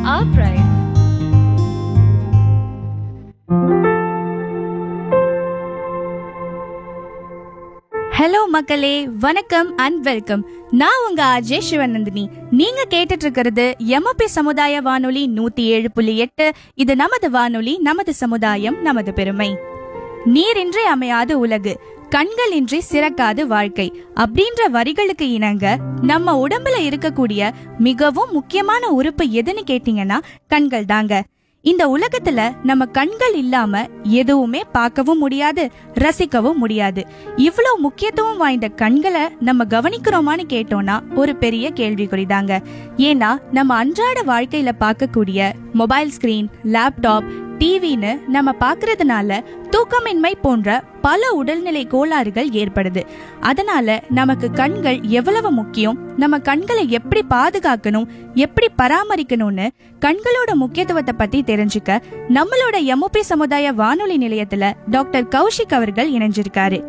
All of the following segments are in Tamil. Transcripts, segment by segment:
our pride. ஹலோ மக்களே வணக்கம் அண்ட் வெல்கம் நான் உங்க அஜய் சிவநந்தினி நீங்க கேட்டுட்டு இருக்கிறது எம்ஓபி சமுதாய வானொலி நூத்தி ஏழு புள்ளி எட்டு இது நமது வானொலி நமது சமுதாயம் நமது பெருமை நீரின்றி அமையாது உலகு கண்கள் இன்றி சிறக்காது வாழ்க்கை அப்படின்ற வரிகளுக்கு இணங்க நம்ம உடம்புல இருக்கக்கூடிய மிகவும் முக்கியமான உறுப்பு எதுன்னு கேட்டீங்கன்னா கண்கள் தாங்க இந்த உலகத்துல நம்ம கண்கள் இல்லாம எதுவுமே பார்க்கவும் முடியாது ரசிக்கவும் முடியாது இவ்வளவு முக்கியத்துவம் வாய்ந்த கண்களை நம்ம கவனிக்கிறோமான்னு கேட்டோம்னா ஒரு பெரிய கேள்விக்குறிதாங்க ஏன்னா நம்ம அன்றாட வாழ்க்கையில பார்க்கக்கூடிய மொபைல் ஸ்கிரீன் லேப்டாப் டிவின்னு நம்ம பார்க்கறதுனால தூக்கமின்மை போன்ற பல உடல்நிலை கோளாறுகள் ஏற்படுது அதனால நமக்கு கண்கள் எவ்வளவு முக்கியம் நம்ம கண்களை எப்படி பாதுகாக்கணும் எப்படி பராமரிக்கணும்னு கண்களோட முக்கியத்துவத்தை பத்தி தெரிஞ்சுக்க நம்மளோட எம்ஓபி சமுதாய வானொலி நிலையத்துல டாக்டர் கௌஷிக் அவர்கள் இணைஞ்சிருக்காரு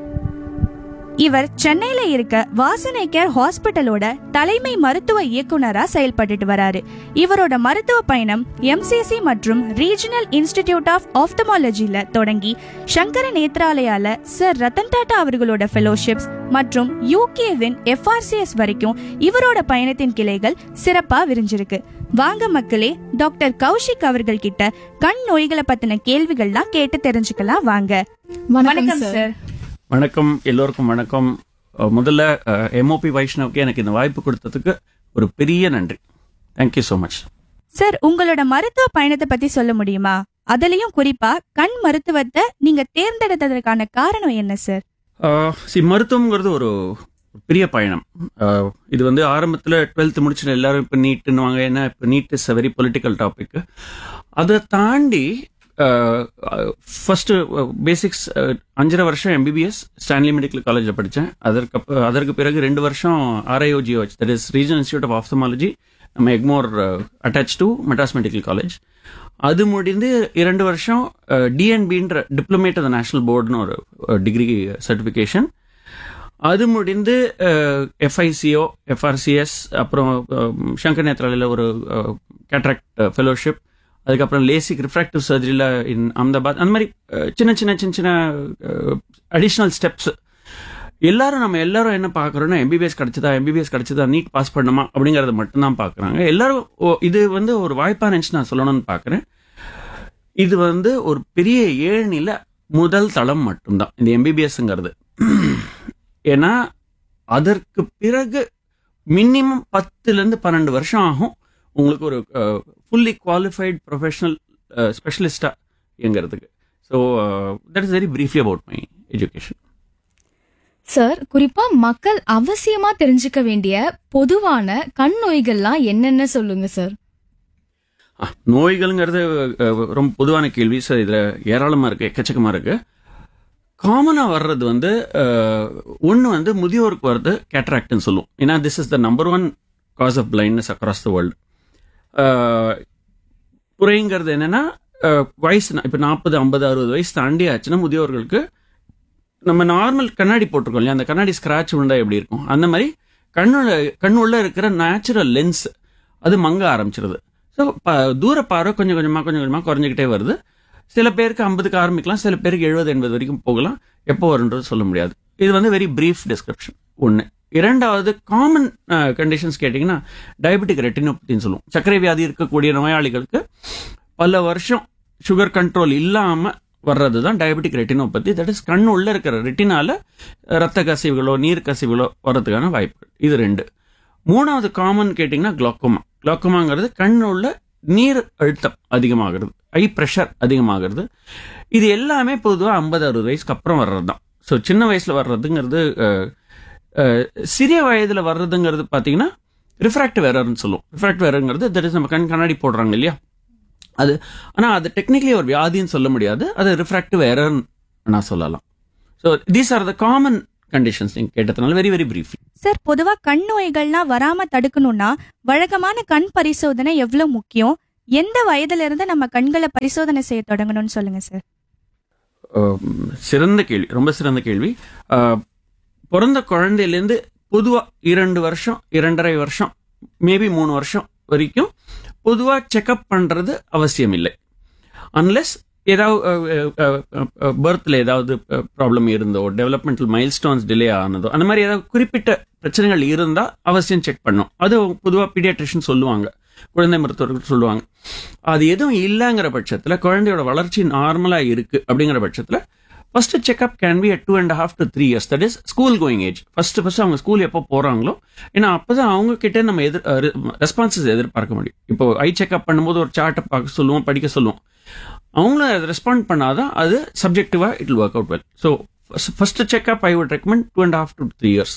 இவர் சென்னையில இருக்க வாசனை கேர் ஹாஸ்பிட்டலோட தலைமை மருத்துவ இயக்குனரா செயல்பட்டுட்டு வராரு இவரோட மருத்துவ பயணம் எம்சிசி மற்றும் ரீஜனல் இன்ஸ்டிடியூட் ஆஃப் ஆப்தமாலஜில தொடங்கி சங்கர நேத்ராலயால சர் ரத்தன் டாடா அவர்களோட ஃபெலோஷிப்ஸ் மற்றும் யூகேவின் எஃப்ஆர்சிஎஸ் வரைக்கும் இவரோட பயணத்தின் கிளைகள் சிறப்பா விரிஞ்சிருக்கு வாங்க மக்களே டாக்டர் கௌஷிக் அவர்கள் கிட்ட கண் நோய்களை பத்தின கேள்விகள்லாம் கேட்டு தெரிஞ்சுக்கலாம் வாங்க வணக்கம் சார் வணக்கம் எல்லோருக்கும் வணக்கம் அஹ் முதல்ல எம்ஓபி வைஷ்ணவுக்கு எனக்கு இந்த வாய்ப்பு கொடுத்ததுக்கு ஒரு பெரிய நன்றி தேங்க்யூ ஸோ மச் சார் உங்களோட மருத்துவ பயணத்தை பத்தி சொல்ல முடியுமா அதுலயும் குறிப்பா கண் மருத்துவத்தை நீங்க தேர்ந்தெடுத்ததற்கான காரணம் என்ன சார் சி மருத்துவங்கிறது ஒரு பெரிய பயணம் அஹ் இது வந்து ஆரம்பத்தில் டுவெல்த் முடிச்சுட்டு எல்லாரும் இப்போ நீட்டுன்னுவாங்க ஏன்னா இப்போ NEET is a very political topic அதை தாண்டி ஃபர்ஸ்ட் பேசிக்ஸ் அஞ்சரை வருஷம் எம்பிபிஎஸ் ஸ்டான்லி மெடிக்கல் காலேஜில் படித்தேன் அதற்கு அப்ப- அதற்கு பிறகு ரெண்டு வருஷம் RIOGOH that is regional institute of ophthalmology நம்ம Egmore attach to Madras medical college அது முடிந்து இரண்டு வருஷம் டிஎன்பின்ற டிப்ளமேட் ஆஃப் நேஷனல் போர்டுன்னு ஒரு டிகிரி சர்டிஃபிகேஷன் அது முடிந்து எஃப்ஐசிஓ எஃப்ஆர்சிஎஸ் அப்புறம் அஹ், சங்கர் நேத்ராலையில் ஒரு கேட்ராக்ட் ஃபெலோஷிப் அதுக்கப்புறம் லேசிக் ரிஃப்ராக்டிவ் சர்ஜரியில் இன் அஹமதாபாத் அந்த மாதிரி அஹ், சின்ன சின்ன சின்ன சின்ன அடிஷ்னல் ஸ்டெப்ஸ் எல்லாரும் நம்ம எல்லாரும் என்ன பார்க்குறோன்னா எம்பிபிஎஸ் கிடைச்சதா எம்பிபிஎஸ் கிடைச்சதா நீட் பாஸ் பண்ணுமா அப்படிங்கறத மட்டும்தான் பார்க்குறாங்க எல்லாரும் ஓ, இது வந்து ஒரு வாய்ப்பாக நினச்சி நான் சொல்லணும்னு பார்க்குறேன் இது வந்து ஒரு பெரிய ஏழ்நில முதல் தளம் மட்டும்தான் இந்த எம்பிபிஎஸ்ங்கிறது ஏன்னா அதற்கு பிறகு மினிமம் பத்துலேருந்து பன்னெண்டு வருஷம் ஆகும் உங்களுக்கு ஒரு ஃபுல்லி குவாலிஃபைட் ப்ரொஃபஷனல் ஸ்பெஷலிஸ்டாக இயங்கிறதுக்கு so that is very briefly about my education sir குறிப்பா மக்கள் அவசியமா தெரிஞ்சுக்க வேண்டிய பொதுவான கண் நோய்கள்லாம் என்னென்ன சொல்லுங்க சார் ஆ, நோய்கள்ங்கிறது அஹ், ரொம்ப பொதுவான கேள்வி சார் இதில் ஏராளமாக இருக்கு எக்கச்சக்கமாக இருக்கு காமனாக வர்றது வந்து ஒன்று வந்து முதியோருக்கு வர்றது கேட்ராக்ட்னு சொல்லுவோம் ஏன்னா this is the number one cause of blindness across the world குறைங்கிறது என்னன்னா அஹ், வயசு இப்போ நாற்பது ஐம்பது அறுபது வயசு தாண்டி ஆச்சுன்னா முதியோர்களுக்கு நம்ம நார்மல் கண்ணாடி போட்டிருக்கோம் இல்லையா அந்த கண்ணாடி ஸ்கிராட்ச் விழுந்தா எப்படி இருக்கும் அந்த மாதிரி கண்ணுல கண்ணுள்ள இருக்கிற நேச்சுரல் லென்ஸ் அது மங்க ஆரம்பிச்சிருது ஸோ தூர பார்வை கொஞ்சம் கொஞ்சமாக கொஞ்சம் கொஞ்சமாக குறைஞ்சிக்கிட்டே வருது சில பேருக்கு ஐம்பதுக்கு ஆரம்பிக்கலாம் சில பேருக்கு எழுபது எண்பது வரைக்கும் போகலாம் எப்போ வருன்றது சொல்ல முடியாது இது வந்து வெரி பிரீஃப் டிஸ்கிரிப்ஷன் ஒன்று இரண்டாவது காமன் கண்டிஷன்ஸ் கேட்டிங்கன்னா டயபெட்டிக் ரெட்டினோபதின்னு சொல்லுவோம் சர்க்கரை வியாதி இருக்கக்கூடிய நோயாளிகளுக்கு பல வருஷம் சுகர் கண்ட்ரோல் இல்லாமல் வர்றது தான் டயபெட்டிக் ரெட்டினோபதி தட் இஸ் கண் உள்ள இருக்கிற ரெட்டினால ரத்த கசிவுகளோ நீர் கசிவுகளோ வர்றதுக்கான வாய்ப்புகள் இது ரெண்டு மூணாவது காமன் கேட்டிங்கன்னா குளோக்கோமா குளோக்கோமாங்கிறது கண் உள்ள நீர் அழுத்தம் அதிகமாகிறது ஐ ப்ரெஷர் அதிகமாகிறது இது எல்லாமே பொதுவாக ஐம்பது அறுபது வயசுக்கு அப்புறம் வர்றது தான் ஸோ சின்ன வயசில் வர்றதுங்கிறது அஹ், அஹ், சிறிய வயதில் வர்றதுங்கிறது பார்த்தீங்கன்னா ரிஃப்ராக்டிவ் எரர்னு சொல்லுவோம் ரிஃப்ராக்டிவ் எரர்ங்கிறது தட் இஸ் நம்ம கண் கண்ணாடி போடுறாங்க இல்லையா அது ஆனால் அது டெக்னிக்கலி ஒரு வியாதின்னு சொல்ல முடியாது அது ரிஃப்ராக்டிவ் எரர்னு நான் சொல்லலாம் so these are the common conditions நீங்கள் கேட்டதுனால வெரி வெரி பிரீஃப் சார் பொதுவா கண் நோய்கள்லாம் வராம தடுக்கணும்னா வழக்கமான கண் பரிசோதனை எவ்வளவு முக்கியம் எந்த வயதுல இருந்து நம்ம கண்களை பரிசோதனை செய்ய தொடங்கணும்னு சொல்லுங்க சார் சிறந்த கேள்வி ரொம்ப சிறந்த கேள்வி அஹ், பிறந்த குழந்தையிலேருந்து பொதுவாக இரண்டு வருஷம் இரண்டரை வருஷம் மேபி மூணு வருஷம் வரைக்கும் பொதுவாக செக்அப் பண்ணுறது அவசியம் இல்லை அன்லெஸ் ஏதாவது பர்த்தில் ஏதாவது ப்ராப்ளம் இருந்தோ டெவலப்மெண்டல் மைல்ஸ்டோன்ஸ் டிலே ஆனதோ அந்த மாதிரி ஏதாவது குறிப்பிட்ட பிரச்சனைகள் இருந்தால் அவசியம் செக் பண்ணும் அது பொதுவாக பீடியாட்ரிஷன் சொல்லுவாங்க குழந்தை மருத்துவர்கள் சொல்லுவாங்க அது எதுவும் இல்லைங்கிற பட்சத்தில் குழந்தையோட வளர்ச்சி நார்மலாக இருக்கு அப்படிங்கிற பட்சத்தில் first checkup can be at two and half to three years that is school going age first first அவங்க ஸ்கூல் எப்போ போகிறாங்களோ ஏன்னா அப்பதான் அவங்க கிட்ட நம்ம எதிர் ரெஸ்பான்சஸ் எதிர்பார்க்க முடியும் இப்போ ஐ செக்அப் பண்ணும்போது ஒரு சார்ட்டை பார்க்க சொல்லுவோம் படிக்க சொல்லுவோம் அவங்களும் அதை ரெஸ்பாண்ட் பண்ணாதான் அது சப்ஜெக்டிவாக it work out well so first checkup I would recommend two and half to three years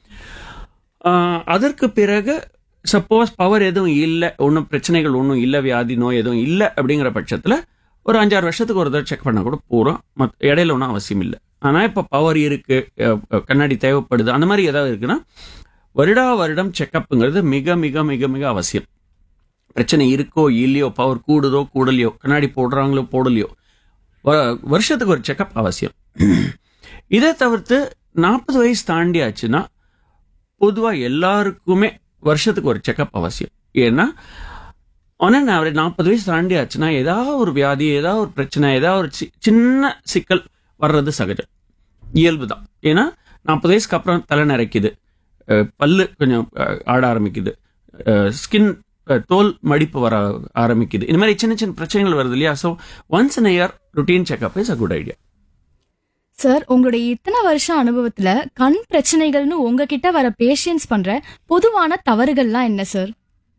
அதற்கு பிறகு சப்போஸ் பவர் எதுவும் இல்லை ஒன்றும் பிரச்சனைகள் ஒன்றும் இல்லை வியாதி நோய் எதுவும் இல்லை அப்படிங்கிற பட்சத்தில் ஒரு அஞ்சாறு வருஷத்துக்கு ஒரு தடவை செக் பண்ண கூட போகிறோம் மத் இடையில ஒன்றும் அவசியம் இல்லை ஆனால் இப்போ பவர் இருக்கு அஹ், அஹ், கண்ணாடி தேவைப்படுது அந்த மாதிரி ஏதாவது இருக்குன்னா வருடா வருடம் செக்கப்புங்கிறது மிக மிக மிக மிக அவசியம் பிரச்சனை இருக்கோ இல்லையோ பவர் கூடுதோ கூடலையோ கண்ணாடி போடுறாங்களோ போடலையோ வ- வருஷத்துக்கு ஒரு செக்கப் அவசியம் இதை தவிர்த்து நாற்பது வயசு தாண்டியாச்சுன்னா பொதுவாக எல்லாருக்குமே வருஷத்துக்கு ஒரு செக்கப் அவசியம் ஏன்னா ஆன் அன் ஆவரேஜ் நாற்பது வயசு தாண்டி ஆச்சுன்னா ஏதாவது ஒரு வியாதி ஏதாவது ஒரு பிரச்சனை ஏதாவது ஒரு சி- சின்ன சிக்கல் வர்றது சகஜம் இயல்பு தான் ஏன்னா நாற்பது வயசுக்கு அப்புறம் தலை நிறைக்குது அஹ் பல்லு கொஞ்சம் அஹ், ஆட ஆரம்பிக்குது ஸ்கின் தோல் மடிப்பு வர ஆரம்பிக்குது இந்த மாதிரி சின்ன சின்ன பிரச்சனைகள் வருது இல்லையா so once in year routine checkup is a good idea sir உங்களுடைய இத்தனை வருஷம் அனுபவத்துல கண் பிரச்சனைகள்னு உங்ககிட்ட வர பேஷண்ட்ஸ் பண்ற பொதுவான தவறுகள்லாம் என்ன சார்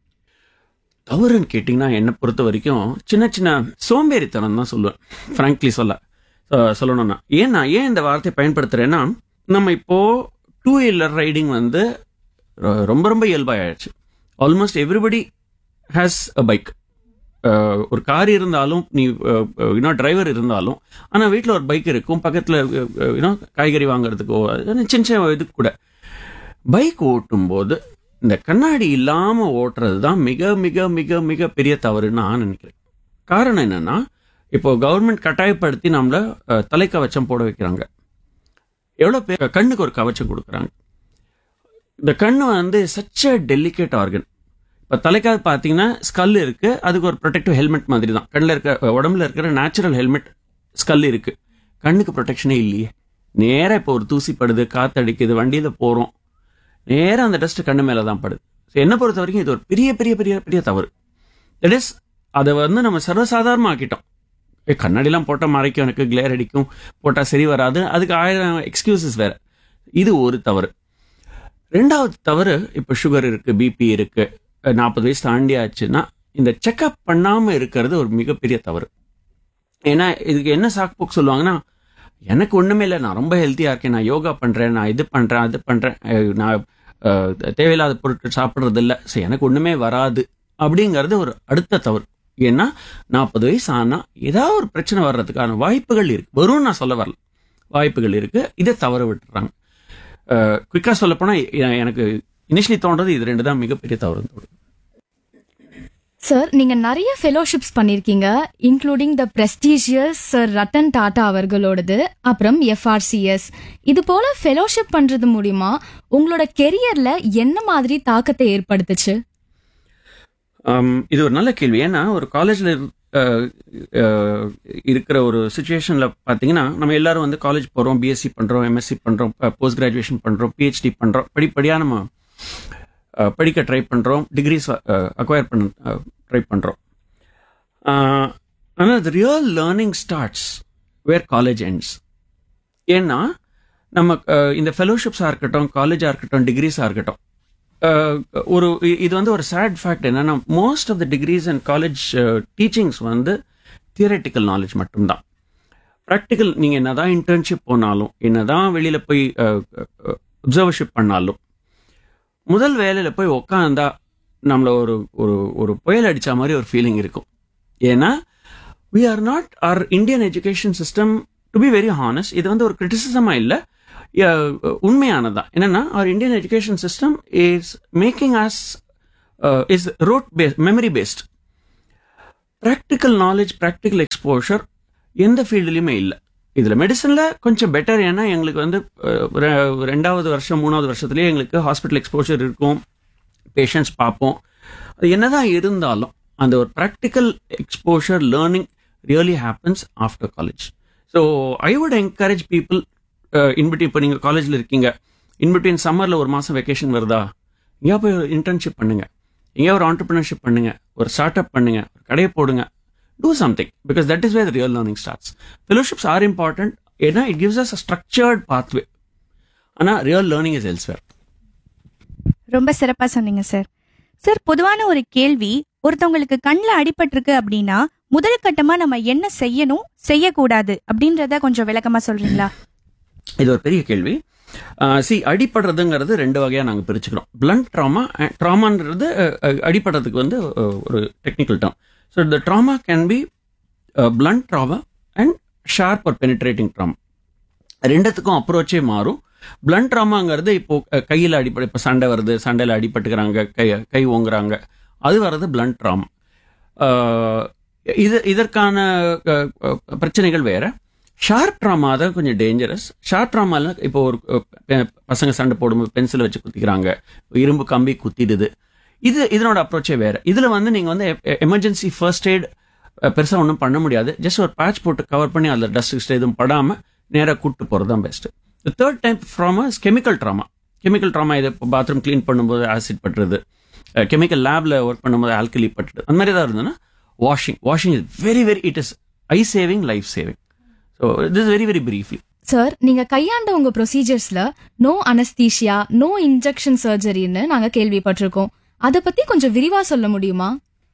தவறுன்னு கேட்டிங்கன்னா என்னை பொறுத்த வரைக்கும் சின்ன சின்ன சோம்பேறித்தனம் தான் சொல்லுவேன் ஃப்ராங்க்லி சொல்ல அஹ் சொல்லணும்னா ஏன்னா ஏன் இந்த வார்த்தையை பயன்படுத்துறேன்னா நம்ம இப்போ டூ வீலர் ரைடிங் வந்து ரொ- ரொம்ப ரொம்ப இயல்பாயிடுச்சு almost everybody has a bike ஒரு கார் இருந்தாலும் நீ இன்னும் டிரைவர் இருந்தாலும் ஆனால் வீட்டில் ஒரு பைக் இருக்கும் பக்கத்தில் இன்னும் காய்கறி வாங்குறதுக்கோ அது சின்ன சின்ன இதுக்கு கூட பைக் ஓட்டும்போது இந்த கண்ணாடி இல்லாம ஓட்டுறது தான் மிக மிக மிக மிக பெரிய தவறுன்னு நான் நினைக்கிறேன் காரணம் என்னன்னா இப்போ கவர்மெண்ட் கட்டாயப்படுத்தி நம்மள அஹ், தலைக்கவச்சம் போட வைக்கிறாங்க எவ்வளோ பேர் கண்ணுக்கு ஒரு கவச்சம் கொடுக்குறாங்க இந்த கண்ணு வந்து சச்ச டெலிகேட் ஆர்கன் இப்போ தலைக்காக பார்த்தீங்கன்னா ஸ்கல் இருக்கு அதுக்கு ஒரு ப்ரொடெக்டிவ் ஹெல்மெட் மாதிரி தான் கண்ணில் இருக்க உடம்புல இருக்கிற நேச்சுரல் ஹெல்மெட் ஸ்கல் இருக்கு கண்ணுக்கு ப்ரொடெக்ஷனே இல்லையே நேராக இப்போ ஒரு தூசி படுது காத்தடிக்குது வண்டியில் போகிறோம் நேரா அந்த டஸ்ட் கண்ணு மேல தான் படுது So, என்னை பொறுத்த வரைக்கும் இது ஒரு பெரிய பெரிய பெரிய பெரிய தவறு தட் இஸ் அதை வந்து நம்ம சர்வசாதாரணமா ஆக்கிட்டோம் ஏ கண்ணாடிலாம் போட்டால் மறைக்கும் எனக்கு கிளேர் அடிக்கும் போட்டால் சரி வராது அதுக்கு ஆயிரம் எக்ஸ்கியூசஸ் வேற இது ஒரு தவறு ரெண்டாவது தவறு இப்போ சுகர் இருக்கு பிபி இருக்கு நாற்பது வயசு தாண்டி ஆச்சுன்னா இந்த செக்அப் பண்ணாம இருக்கிறது ஒரு மிகப்பெரிய தவறு ஏன்னா இதுக்கு என்ன சாக்கு சொல்லுவாங்கன்னா எனக்கு ஒண்ணுமே இல்லை நான் ரொம்ப ஹெல்த்தியா இருக்கேன் நான் யோகா பண்றேன் நான் இது பண்றேன் அது பண்றேன் அஹ் நான் அஹ், தேவையில்லாத பொருட்கள் சாப்பிட்றது இல்லை சரி எனக்கு ஒண்ணுமே வராது அப்படிங்கிறது ஒரு அடுத்த தவறு ஏன்னா நாற்பது வயசு ஆனா ஏதாவது ஒரு பிரச்சனை வர்றதுக்கான வாய்ப்புகள் இருக்கு வரும்னு நான் சொல்ல வரல வாய்ப்புகள் இருக்கு இதை தவற விட்டுறாங்க குயிக்கா சொல்ல போனா எ- எனக்கு இனிஷியலி தோன்றது இது ரெண்டு தான் மிகப்பெரிய தவறு தோணுது சார் நீங்க நிறைய ஃபெலோஷிப்ஸ் பண்ணிருக்கீங்க including the prestigious sir Ratan Tata அவர்களோடது அப்புறம் எஃப்ஆர்சிஎஸ் இது போல ஃபெலோஷிப் பண்றது மூலியமா உங்களோட கெரியர்ல என்ன மாதிரி தாக்கத்தை ஏற்படுத்துச்சு ஆம், இது ஒரு நல்ல கேள்வி ஏன்னா ஒரு காலேஜில் இருக்கிற ஒரு சுச்சுவேஷனில் பார்த்தீங்கன்னா நம்ம எல்லாரும் வந்து காலேஜ் போகிறோம் பிஎஸ்சி பண்ணுறோம் எம்எஸ்சி பண்ணுறோம் போஸ்ட் கிராஜுவேஷன் பண்ணுறோம் பிஹெச்டி பண்ணுறோம் படிப்படியாக நம்ம அஹ், படிக்க ட்ரை பண்ணுறோம் டிகிரிஸ் அக்வயர் பண்ண ட்ரை பண்ணுறோம் ஆனால் the real learning starts where college ends ஏன்னா நம்ம அஹ், இந்த ஃபெலோஷிப்ஸாக இருக்கட்டும் காலேஜாக இருக்கட்டும் டிகிரிஸாக இருக்கட்டும் அஹ், ஒரு இ- இது வந்து ஒரு சேட் ஃபேக்ட் என்னன்னா most of the degrees and college teachings வந்து தியரட்டிக்கல் நாலேஜ் மட்டும்தான் ப்ராக்டிக்கல் நீங்கள் என்னதான் இன்டர்ன்ஷிப் போனாலும் என்னதான் வெளியில் போய் அப்சர்வர்ஷிப் பண்ணாலும் முதல் வேலையில் போய் உக்காந்தா நம்மள ஒரு ஒரு ஒரு புயல் அடிச்ச மாதிரி ஒரு ஃபீலிங் இருக்கும் ஏன்னா we are not are Indian education system to be very honest இது வந்து ஒரு கிரிட்டிசிசமா இல்லை உண்மையானதான் என்னன்னா our Indian education system is making us is rote base memory based practical knowledge practical exposure எந்த ஃபீல்டுலையுமே இல்லை இதில் மெடிசனில் கொஞ்சம் பெட்டர் ஏன்னா எங்களுக்கு வந்து அஹ், ரெ- ரெண்டாவது வருஷம் மூணாவது வருஷத்துலேயே எங்களுக்கு ஹாஸ்பிட்டல் எக்ஸ்போஷர் இருக்கும் பேஷண்ட்ஸ் பார்ப்போம் அது என்னதான் இருந்தாலும் அந்த ஒரு practical exposure learning really happens after college so I would encourage people in between இப்போ நீங்கள் காலேஜில் இருக்கீங்க இன்பிட்வீன் சம்மரில் ஒரு மாதம் வெக்கேஷன் வருதா எங்கேயா போய் இன்டர்ன்ஷிப் பண்ணுங்க எங்கேயா ஒரு ஆண்டர்பிரினர்ஷிப் பண்ணுங்க ஒரு ஸ்டார்ட் அப் பண்ணுங்க ஒரு கடையை போடுங்க do something because that is way real learning starts fellowships are important ஏன்னா it gives us a structured pathway ஆனால் ரியல் லேர்னிங் இஸ் எல்ஸ்வேர் ரொம்ப சிறப்பா சொன்னீங்க சார் சார் பொதுவான ஒரு கேள்வி ஒருத்தவங்களுக்கு கண்ணில் அடிபட்டிருக்கு அப்படின்னா முதல் கட்டமா நம்ம என்ன செய்யணும் செய்யக்கூடாது அப்படின்றத கொஞ்சம் விளக்கமா சொல்றீங்களா இது ஒரு பெரிய கேள்வி சி அடிபடுறதுங்கிறது ரெண்டு வகையா நாங்க பிரிச்சுக்கிறோம் பிளண்ட் ட்ராமா ட்ராமான்றது அடிபடுறதுக்கு வந்து அஹ், ஒரு technical term so the trauma can be blunt trauma and sharp or penetrating trauma ரெண்டுத்துக்கும் அப்ரோச்சே மாறும் பிளண்ட் ட்ராமாங்கிறது இப்போ அஹ், கையில அடிப்படை இப்போ சண்டை வருது சண்டையில் அடிபட்டுக்கிறாங்க கை கை ஓங்குறாங்க அது வர்றது பிளண்ட் ட்ராமா இது இதற்கான அஹ், அஹ், பிரச்சனைகள் வேற ஷார்ப் ட்ராமா தான் கொஞ்சம் டேஞ்சரஸ் ஷார்ப் ட்ராமால இப்போ ஒரு அஹ், பெ- பசங்க சண்டை போடும்போது பென்சில் வச்சு குத்திக்கிறாங்க இரும்பு கம்பி குத்திடுது இது இதனோட அப்ரோச்சே வேற இதுல வந்து நீங்க வந்து எமர்ஜென்சி ஃபர்ஸ்ட் எய்ட் பெருசா ஒன்றும் பண்ண முடியாது ஜஸ்ட் ஒரு பேட்ச் போட்டு கவர் பண்ணி அதில் டஸ்ட் கிஸ்ட் எதுவும் படாம நேரா கூட்டு போறது தான் best third type trauma chemical trauma chemical trauma இது பாத்ரூம் க்ளீன் பண்ணும்போது ஆசிட் பட்டுறது கெமிக்கல் லேப்ல ஒர்க் பண்ணும்போது ஆல்கலி பட்டுறது அந்த மாதிரி தான் இருந்ததுன்னா washing washing is very very it is eye saving life saving so this very very briefly sir நீங்க கையாண்ட உங்க ப்ரொசீஜர்ஸ்ல நோ அனஸ்தீஷியா நோ இன்ஜெக்ஷன் சர்ஜரின்னு நாங்க கேள்விப்பட்டிருக்கோம் அத பத்தி கொஞ்சம் விரிவா சொல்ல முடியுமா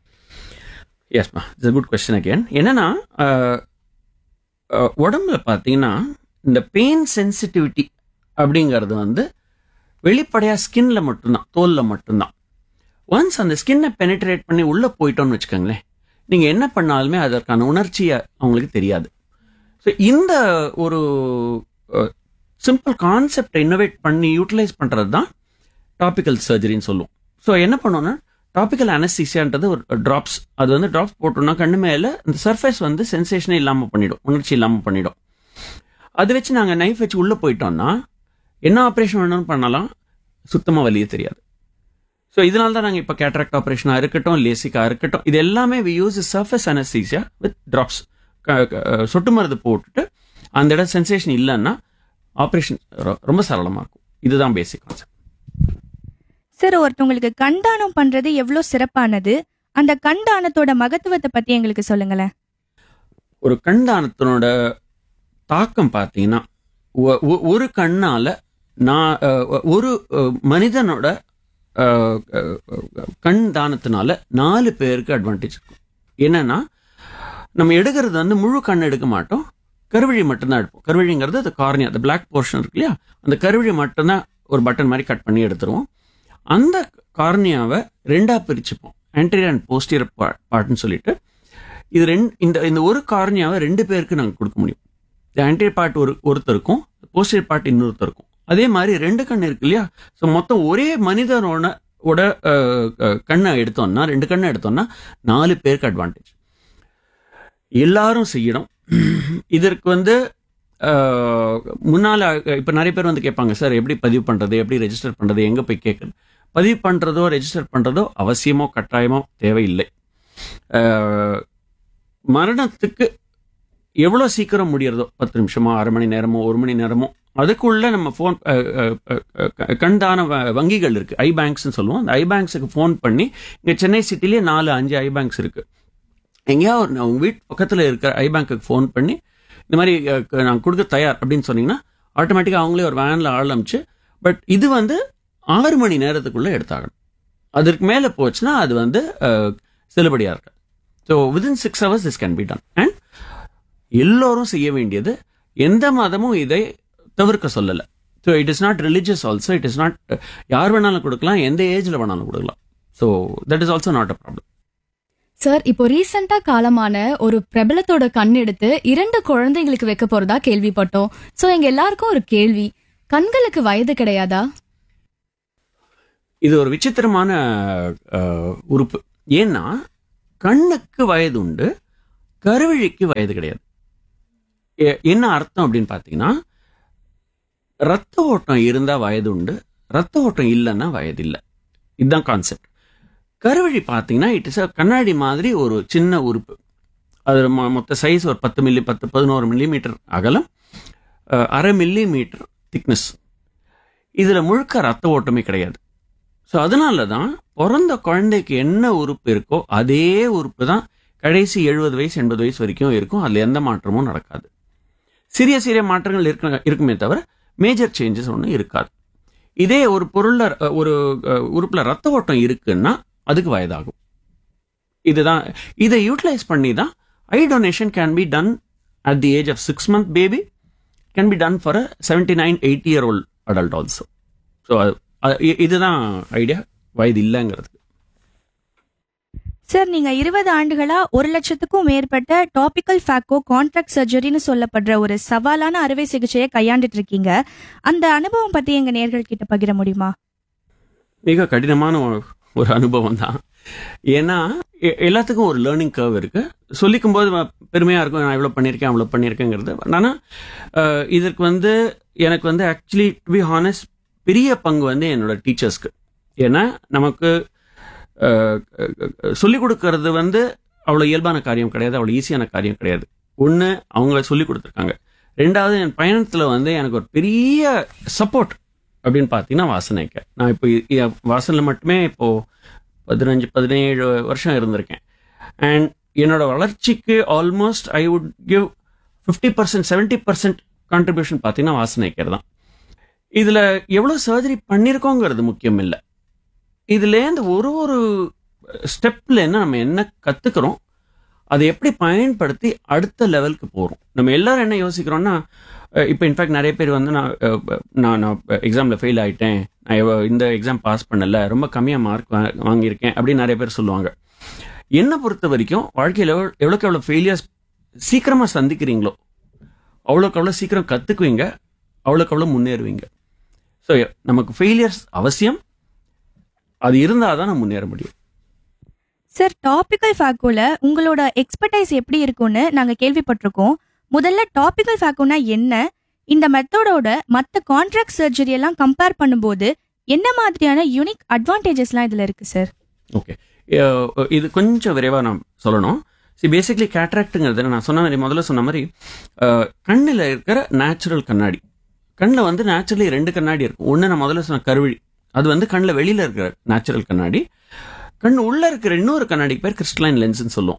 எஸ்மா இட்ஸ் குட் கொஸ்டின் அகேன் என்னன்னா அஹ், அஹ், உடம்புல பார்த்தீங்கன்னா இந்த பெயின் சென்சிட்டிவிட்டி அப்படிங்கிறது வந்து வெளிப்படையா ஸ்கின்ல மட்டும்தான் தோல்ல மட்டும்தான் ஒன்ஸ் அந்த ஸ்கின்னை பெனிட்ரேட் பண்ணி உள்ள போயிட்டோம்னு வச்சுக்கோங்களேன் நீங்க என்ன பண்ணாலுமே அதற்கான உணர்ச்சியை அவங்களுக்கு தெரியாது ஸோ இந்த ஒரு சிம்பிள் கான்செப்டை இன்னோவேட் பண்ணி யூட்டிலைஸ் பண்றது தான் டாபிக்கல் சர்ஜரின்னு சொல்லுவோம் ஸோ என்ன பண்ணோம்னா டாபிக்கல் அனஸ்தீசியான்றது ஒரு ட்ராப்ஸ் அது வந்து ட்ராப்ஸ் போட்டோம்னா கண்ணு மேல இந்த சர்ஃபேஸ் வந்து சென்சேஷனே இல்லாமல் பண்ணிடும் உணர்ச்சி இல்லாமல் பண்ணிடும் அது வச்சு நாங்கள் நைஃப் வச்சு உள்ளே போயிட்டோம்னா என்ன ஆப்ரேஷன் வேணும்னு பண்ணலாம் சுத்தமாக வலியே தெரியாது ஸோ இதனால தான் நாங்கள் இப்போ கேட்ராக்ட் ஆப்ரேஷனாக இருக்கட்டும் லேசிக்காக இருக்கட்டும் இது எல்லாமே we use surface anaesthesia with drops சொட்டு மருந்து போட்டுட்டு அந்த இடம் சென்சேஷன் இல்லைன்னா ஆப்ரேஷன் ரொம்ப சரளமாக இருக்கும் இதுதான் பேசிக் கான்செப்ட் சார் ஒருத்தவங்களுக்கு கண்தானம் பண்றது எவ்வளவு சிறப்பானது அந்த கண்தானத்தோட மகத்துவத்தை பத்தி எங்களுக்கு சொல்லுங்களேன் ஒரு கண் தானத்தினோட தாக்கம் பார்த்தீங்கன்னா ஒ- ஒ- ஒரு கண்ணால நான் அஹ், ஒரு அஹ், மனிதனோட அஹ், அஹ், கண் தானத்தினால நாலு பேருக்கு அட்வான்டேஜ் இருக்கும் என்னன்னா நம்ம எடுக்கிறது வந்து முழு கண் எடுக்க மாட்டோம் கருவழி மட்டும்தான் எடுப்போம் கருவழிங்கிறது அது கார்னியா அந்த பிளாக் போர்ஷன் இருக்கு இல்லையா அந்த கருவழி மட்டும்தான் ஒரு பட்டன் மாதிரி கட் பண்ணி எடுத்துருவோம் அந்த கார்னியாவை ரெண்டா பிரிச்சுப்போம் ஆன்டீரியர் அண்ட் போஸ்டியர் பார்ட்னு சொல்லிட்டு இது ரெண்டு இந்த இந்த ஒரு கார்னியாவை ரெண்டு பேருக்கு நாங்கள் கொடுக்க முடியும் இந்த ஆன்டீரியர் பார்ட் ஒரு ஒருத்தருக்கும் போஸ்டியர் பார்ட் இன்னொருத்தருக்கும் அதே மாதிரி ரெண்டு கண் இருக்கு இல்லையா ஸோ மொத்தம் ஒரே மனிதனோட ஓட அஹ், அஹ், கண்ணை எடுத்தோம்னா ரெண்டு கண்ணை எடுத்தோம்னா நாலு பேருக்கு அட்வான்டேஜ் எல்லாரும் செய்யணும் இதற்கு வந்து அஹ், முன்னால அஹ், இப்ப நிறைய பேர் வந்து கேட்பாங்க சார் எப்படி பதிவு பண்றது எப்படி ரெஜிஸ்டர் பண்றது எங்க போய் கேட்கறது பதிவு பண்றதோ ரெஜிஸ்டர் பண்றதோ அவசியமோ கட்டாயமோ தேவையில்லை அஹ், மரணத்துக்கு எவ்வளோ சீக்கிரம் முடியறதோ பத்து நிமிஷமோ அரை மணி நேரமோ ஒரு மணி நேரமோ அதுக்குள்ள நம்ம ஃபோன் கண்தான வ- வங்கிகள் இருக்கு ஐ பேங்க்ஸ்னு சொல்லுவோம் அந்த ஐ பேங்க்ஸுக்கு ஃபோன் பண்ணி இங்கே சென்னை சிட்டிலேயே நாலு அஞ்சு ஐ பேங்க்ஸ் இருக்கு எங்கேயா ஒரு உங்க வீட்டு பக்கத்தில் இருக்கிற ஐ பேங்க்குக்கு ஃபோன் பண்ணி இந்த மாதிரி அஹ், க- நான் கொடுக்க தயார் அப்படின்னு சொன்னீங்கன்னா ஆட்டோமேட்டிக்காக அவங்களே ஒரு வேனில் ஆள் அமிச்சு பட் இது வந்து ஆறு மணி நேரத்துக்குள்ள எடுத்தாகணும் அதற்கு மேலே போச்சுன்னா அது வந்து அஹ், செல்லுபடியா இருக்காது so within six hours this can be done and எல்லோரும் செய்ய வேண்டியது எந்த மதமும் இதை தவிர்க்க சொல்லலை so it is not religious also it is not யார் வேணாலும் கொடுக்கலாம் எந்த ஏஜ்ல வேணாலும் கொடுக்கலாம் so that is also not a problem sir இப்போ ரீசெண்டா காலமான ஒரு பிரபலத்தோட கண் எடுத்து இரண்டு குழந்தைங்களுக்கு வைக்க போறதா கேள்விப்பட்டோம் சோ எங்க எல்லாருக்கும் ஒரு கேள்வி கண்களுக்கு வயது கிடையாதா இது ஒரு விசித்திரமான அஹ், உறுப்பு ஏன்னா கண்ணுக்கு வயது உண்டு கருவழிக்கு வயது கிடையாது எ- என்ன அர்த்தம் அப்படின்னு பார்த்தீங்கன்னா ரத்த ஓட்டம் இருந்தா வயது உண்டு ரத்த ஓட்டம் இல்லைன்னா வயது இல்லை இதுதான் கான்செப்ட் கருவழி பார்த்தீங்கன்னா இட் இஸ் கண்ணாடி மாதிரி ஒரு சின்ன உறுப்பு அது மொ- மொத்த சைஸ் ஒரு பத்து மில்லி பத்து பதினோரு மில்லிமீட்டர் அகலம் அஹ், அரை மில்லி மீட்டர் திக்னஸ் இதில் முழுக்க ரத்த ஓட்டமே கிடையாது ஸோ அதனால தான் பிறந்த குழந்தைக்கு என்ன உறுப்பு இருக்கோ அதே உறுப்பு தான் கடைசி எழுபது வயசு எண்பது வயசு வரைக்கும் இருக்கும் அதில் எந்த மாற்றமும் நடக்காது சிறிய சிறிய மாற்றங்கள் இருக்க இருக்குமே தவிர மேஜர் சேஞ்சஸ் ஒன்றும் இருக்காது இதே ஒரு பொருள்ல அஹ், ஒரு அஹ், உறுப்புல ரத்த ஓட்டம் இருக்குன்னா அதுக்கு வயதாகும் இதுதான் இதை யூட்டிலைஸ் பண்ணி தான் eye donation can be done at the age of six month baby can be done for a seventy nine eighty year old adult also so இதுதான் ஐடியா வயது இல்லைங்கிறதுக்கு சார் நீங்க இருபது ஆண்டுகளா ஒரு லட்சத்துக்கும் மேற்பட்ட டாபிக்கல் ஃபேக்கோ கான்ட்ராக்ட் சர்ஜரின்னு சொல்லப்படுற ஒரு சவாலான அறுவை சிகிச்சையை கையாண்டுட்டு இருக்கீங்க அந்த அனுபவம் பத்தி எங்க நேர்கள் கிட்ட பகிர முடியுமா மிக கடினமான ஒரு- ஒரு அனுபவம் தான் ஏன்னா எ- எல்லாத்துக்கும் ஒரு லேர்னிங் கர்வ் இருக்கு சொல்லிக்கும் போது வ- பெருமையா இருக்கும் நான் இவ்வளோ பண்ணியிருக்கேன் அவ்வளோ பண்ணியிருக்கேங்கிறது ஆனால் அஹ், இதற்கு வந்து எனக்கு வந்து ஆக்சுவலி டு பி ஹானஸ்ட் பெரிய பங்கு வந்து என்னோட டீச்சர்ஸ்க்கு ஏன்னா நமக்கு சொல்லிக் கொடுக்கறது வந்து அவ்வளோ இயல்பான காரியம் கிடையாது அவ்வளோ ஈஸியான காரியம் கிடையாது ஒன்று அவங்க சொல்லி கொடுத்துருக்காங்க ரெண்டாவது என் பயணத்தில் வந்து எனக்கு ஒரு பெரிய சப்போர்ட் அப்படின்னு பார்த்தீங்கன்னா வாசனைக்க நான் இப்போ வாசனில் மட்டுமே இப்போ பதினஞ்சு பதினேழு வருஷம் இருந்திருக்கேன் அண்ட் என்னோட வளர்ச்சிக்கு almost I would give fifty percent seventy percent contribution பார்த்தீங்கன்னா வாசனைக்கர் தான் இதில் எவ்வளோ சர்ஜரி பண்ணியிருக்கோங்கிறது முக்கியம் இல்லை இதுலேருந்து ஒரு ஒரு ஸ்டெப்பில் என்ன நம்ம என்ன கற்றுக்கிறோம் அதை எப்படி பயன்படுத்தி அடுத்த லெவலுக்கு போகிறோம் நம்ம எல்லாரும் என்ன யோசிக்கிறோம்னா அஹ் இப்போ இன்ஃபேக்ட் நிறைய பேர் வந்து நான் அஹ், நான் நான் எக்ஸாமில் ஃபெயில் ஆயிட்டேன் நான் எவ்வ- இந்த எக்ஸாம் பாஸ் பண்ணல ரொம்ப கம்மியாக மார்க் வாங்கியிருக்கேன் அப்படின்னு நிறைய பேர் சொல்லுவாங்க என்னை பொறுத்த வரைக்கும் வாழ்க்கையில் எவ்வளோ எவ்வளோக்கு எவ்வளோ ஃபெயிலியர்ஸ் சீக்கிரமாக சந்திக்கிறீங்களோ அவ்வளோக்கு அவ்வளோ சீக்கிரம் கற்றுக்குவீங்க அவ்வளோக்கு அவ்வளோ முன்னேறுவீங்க ஸோ நமக்கு ஃபெயிலியர்ஸ் அவசியம் அது இருந்தால் தான் நம்ம முன்னேற முடியும் சார் டாபிக்கல் ஃபேக்கோல உங்களோட எக்ஸ்பர்டைஸ் எப்படி இருக்கும்னு நாங்க கேள்விப்பட்டிருக்கோம் முதல்ல டாபிக்கல் ஃபேக்கோனா என்ன இந்த மெத்தடோட மற்ற கான்ட்ராக்ட் சர்ஜரி எல்லாம் கம்பேர் பண்ணும்போது என்ன மாதிரியான யூனிக் அட்வான்டேஜஸ்லாம் இதுல இருக்கு சார் ஓகே இது கொஞ்சம் விரைவாக நான் சொல்லணும் சி பேசிக்லி கேட்ராக்டுங்கிறது நான் சொன்ன மாதிரி முதல்ல சொன்ன மாதிரி கண்ணில் இருக்கிற நேச்சுரல் கண்ணாடி கண்ணில் வந்து நேச்சுரலி ரெண்டு கண்ணாடி இருக்கும் ஒன்று நான் முதல்ல சொன்ன கருவிழி அது வந்து கண்ணில் வெளியில் இருக்கிற நேச்சுரல் கண்ணாடி கண் உள்ளே இருக்கிற இன்னொரு கண்ணாடிக்கு பேர் கிறிஸ்டலைன் லென்ஸ்னு சொல்லுவோம்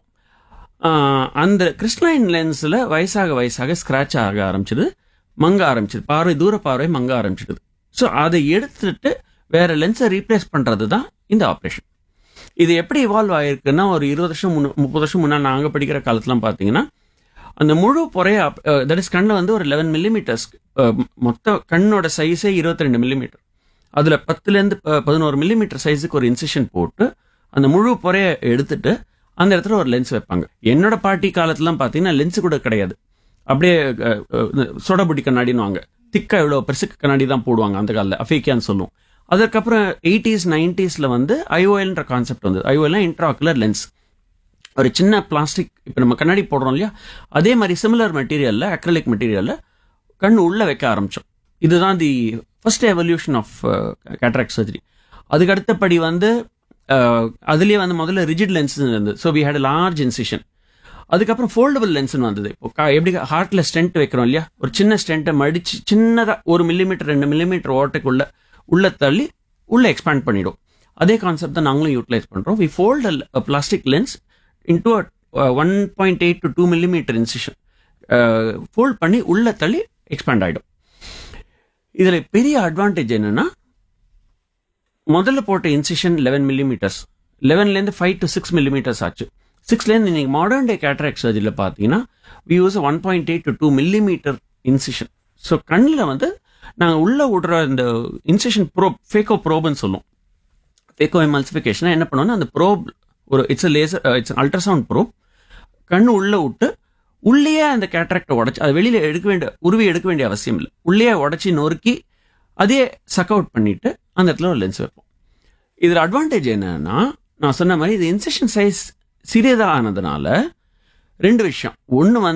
ஆஹ் அந்த கிறிஸ்டலைன் லென்ஸில் வயசாக வயசாக ஸ்க்ராட்ச் ஆக ஆரம்பிச்சது மங்க ஆரம்பிச்சது பார்வை தூர பார்வை மங்க ஆரம்பிச்சிடுது ஸோ அதை எடுத்துட்டு வேற லென்ஸை ரீப்ளேஸ் பண்ணுறது தான் இந்த ஆப்ரேஷன் இது எப்படி இவால்வ் ஆயிருக்குன்னா ஒரு இருபது வருஷம் முன்ன முப்பது வருஷம் முன்னால் நாங்கள் படிக்கிற காலத்துலாம் பார்த்தீங்கன்னா அந்த முழு பொறைய தட் இஸ் கண்ணில் வந்து ஒரு லெவன் மில்லிமீட்டர்ஸ் மொத்த கண்ணோட சைஸே இருபத்தி ரெண்டு மில்லிமீட்டர் அதில் பத்துலேருந்து பதினோரு மில்லிமீட்டர் சைஸுக்கு ஒரு இன்சிஷன் போட்டு அந்த முழு பொறைய எடுத்துட்டு அந்த இடத்துல ஒரு லென்ஸ் வைப்பாங்க என்னோட பாட்டி காலத்துலாம் பார்த்தீங்கன்னா லென்ஸ் கூட கிடையாது அப்படியே அஹ், அஹ், சொடபுடி கண்ணாடின்னு வாங்க திக்கா இவ்வளோ பெருசுக்கு கண்ணாடி தான் போடுவாங்க அந்த காலத்தில் அஃபேக்கியான்னு சொல்லுவோம் அதுக்கப்புறம் எயிட்டிஸ் நைன்டிஸில் வந்து ஐஓஎல்ன்ற கான்செப்ட் வந்தது ஐஓஎல்னா இன்ட்ராகுலர் லென்ஸ் ஒரு சின்ன பிளாஸ்டிக் இப்போ நம்ம கண்ணாடி போடுறோம் இல்லையா அதே மாதிரி சிமிலர் மெட்டீரியலில் அக்ரலிக் மெட்டீரியலில் கண் உள்ள வைக்க ஆரம்பிச்சோம் இதுதான் the first evolution of cataract surgery அதுக்கு அடுத்தபடி வந்து அஹ், அதுலயே வந்து முதல்ல ரிஜிட் லென்ஸ் இருந்தது so we had large incision அதுக்கப்புறம் ஃபோல்டபுள் லென்ஸ்னு வந்தது இப்போ கா- எப்படி ஹார்ட்ல ஸ்டென்ட் வைக்கிறோம் இல்லையா ஒரு சின்ன ஸ்டென்ட்டை மடிச்சு சின்னதா ஒரு மில்லிமீட்டர் ரெண்டு மில்லிமீட்டர் ஓட்டைக்குள்ள உள்ள தள்ளி உள்ள எக்ஸ்பேண்ட் பண்ணிடும் அதே கான்செப்ட் தான் நாங்களும் யூட்டிலைஸ் பண்றோம் we fold plastic lens into one point eight to two millimetre incision fold பண்ணி உள்ள தள்ளி எக்ஸ்பேண்ட் ஆயிடும் இதுல பெரிய அட்வான்டேஜ் என்னன்னா முதல்ல போட்ட இன்சிஷன் லெவன் மில்லிமீட்டர்ஸ் லெவன்லேருந்து ஃபைவ் டு சிக்ஸ் மில்லிமீட்டர்ஸ் ஆச்சு சிக்ஸ்லேருந்து இன்னைக்கு மாடர்ன் டே கேட்ராக்ட் சர்ஜரியில் பார்த்தீங்கன்னா we use one point eight to two millimetre incision so கண்ணில் வந்து நாங்கள் உள்ள விடுற இந்த இன்சிஷன் ப்ரோ ஃபேக்கோ ப்ரோப்னு சொல்லுவோம் ஃபேக்கோ எமல்சிஃபிகேஷன் என்ன பண்ணுவோம்னா அந்த ப்ரோப் ஒரு it's laser it's ultrasound probe கண்ணு உள்ள விட்டு உள்ளேயே அந்த கேட்ராக்டை உடச்சி அது வெளியில எடுக்க வேண்டிய உருவி எடுக்க வேண்டிய அவசியம் இல்லை உள்ளேயே உடச்சி நொறுக்கி அதே சக் அவுட் பண்ணிட்டு அந்த இடத்துல ஒரு லென்ஸ் வைப்போம் இதில் அட்வான்டேஜ் என்னன்னா நான் சொன்ன மாதிரி இது இன்செஷன் சைஸ் சிறியதாக ஆனதுனால ரெண்டு விஷயம் ஒன்று வந்து